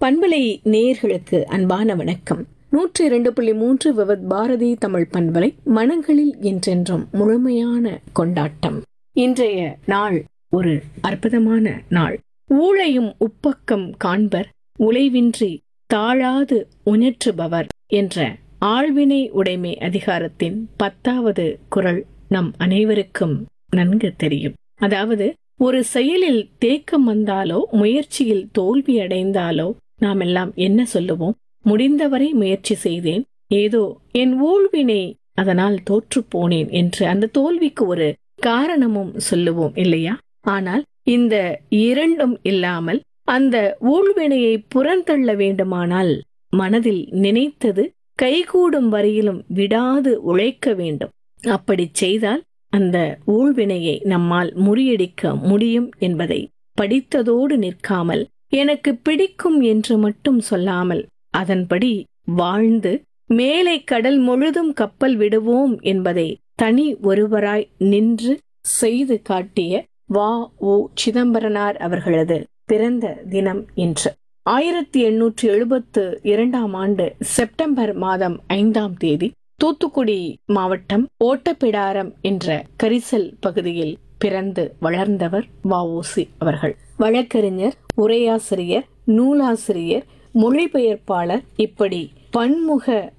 பண்பலை நேயர்களுக்கு அன்பான வணக்கம் நூற்றி இரண்டு புள்ளி மூன்று விவத் பாரதி தமிழ் பண்பலை மனங்களில் என்றென்றும் முழுமையான கொண்டாட்டம் இன்றைய நாள் ஒரு அற்புதமான நாள் ஊழையும் உப்பக்கம் காண்பர் உழைவின்றி தாழாது உணற்றுபவர் என்ற ஆழ்வினை உடைமை அதிகாரத்தின் பத்தாவது குரல் நம் அனைவருக்கும் நன்கு தெரியும் அதாவது ஒரு செயலில் தேக்கம் வந்தாலோ முயற்சியில் தோல்வி அடைந்தாலோ நாம் எல்லாம் என்ன சொல்லுவோம் முடிந்தவரை முயற்சி செய்தேன் ஏதோ என் ஊழ்வினை அதனால் தோற்று போனேன் என்று அந்த தோல்விக்கு ஒரு காரணமும் சொல்லுவோம் இல்லையா ஆனால் இந்த இரண்டும் இல்லாமல் அந்த ஊழ்வினையை புறந்தள்ள வேண்டுமானால் மனதில் நினைத்தது கைகூடும் வரையிலும் விடாது உழைக்க வேண்டும் அப்படி செய்தால் அந்த ஊழ்வினையை நம்மால் முறியடிக்க முடியும் என்பதை படித்ததோடு நிற்காமல் எனக்கு பிடிக்கும் என்று மட்டும் சொல்லாமல் அதன்படி வாழ்ந்து மேலை கடல் முழுதும் கப்பல் விடுவோம் என்பதை தனி ஒருவராய் நின்று செய்து காட்டிய வா ஓ சிதம்பரனார் அவர்களது பிறந்த தினம் இன்று ஆயிரத்தி எண்ணூற்றி எழுபத்து இரண்டாம் ஆண்டு செப்டம்பர் மாதம் ஐந்தாம் தேதி தூத்துக்குடி மாவட்டம் ஓட்டப்பிடாரம் என்ற கரிசல் பகுதியில் பிறந்து வளர்ந்தவர் வஉசி அவர்கள் வழக்கறிஞர் உரையாசிரியர் நூலாசிரியர் மொழிபெயர்ப்பாளர் இப்படி பன்முக